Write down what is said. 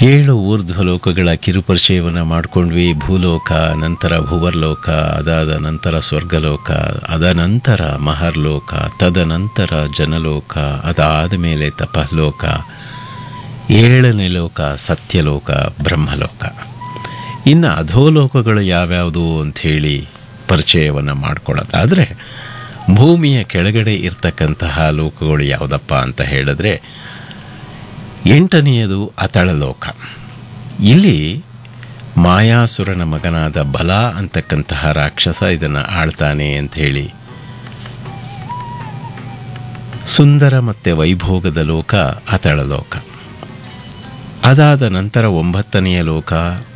ಏಳು ಊರ್ಧ್ವ ಲೋಕಗಳ ಕಿರುಪರಿಚಯವನ್ನು ಮಾಡಿಕೊಂಡ್ವಿ ಭೂಲೋಕ ನಂತರ ಭುವರ್ಲೋಕ ಅದಾದ ನಂತರ ಸ್ವರ್ಗಲೋಕ ಅದ ನಂತರ ಮಹರ್ಲೋಕ ತದನಂತರ ಜನಲೋಕ ಅದಾದ ಮೇಲೆ ತಪಲೋಕ ಏಳನೇ ಲೋಕ ಸತ್ಯಲೋಕ ಬ್ರಹ್ಮಲೋಕ ಇನ್ನು ಅಧೋಲೋಕಗಳು ಯಾವ್ಯಾವುದು ಅಂಥೇಳಿ ಪರಿಚಯವನ್ನು ಮಾಡ್ಕೊಳ್ಳೋದಾದರೆ ಭೂಮಿಯ ಕೆಳಗಡೆ ಇರ್ತಕ್ಕಂತಹ ಲೋಕಗಳು ಯಾವುದಪ್ಪ ಅಂತ ಹೇಳಿದ್ರೆ ಎಂಟನೆಯದು ಅತಳಲೋಕ ಇಲ್ಲಿ ಮಾಯಾಸುರನ ಮಗನಾದ ಬಲ ಅಂತಕ್ಕಂತಹ ರಾಕ್ಷಸ ಇದನ್ನು ಆಳ್ತಾನೆ ಅಂತ ಹೇಳಿ ಸುಂದರ ಮತ್ತು ವೈಭೋಗದ ಲೋಕ ಅತಳಲೋಕ ಅದಾದ ನಂತರ ಒಂಬತ್ತನೆಯ ಲೋಕ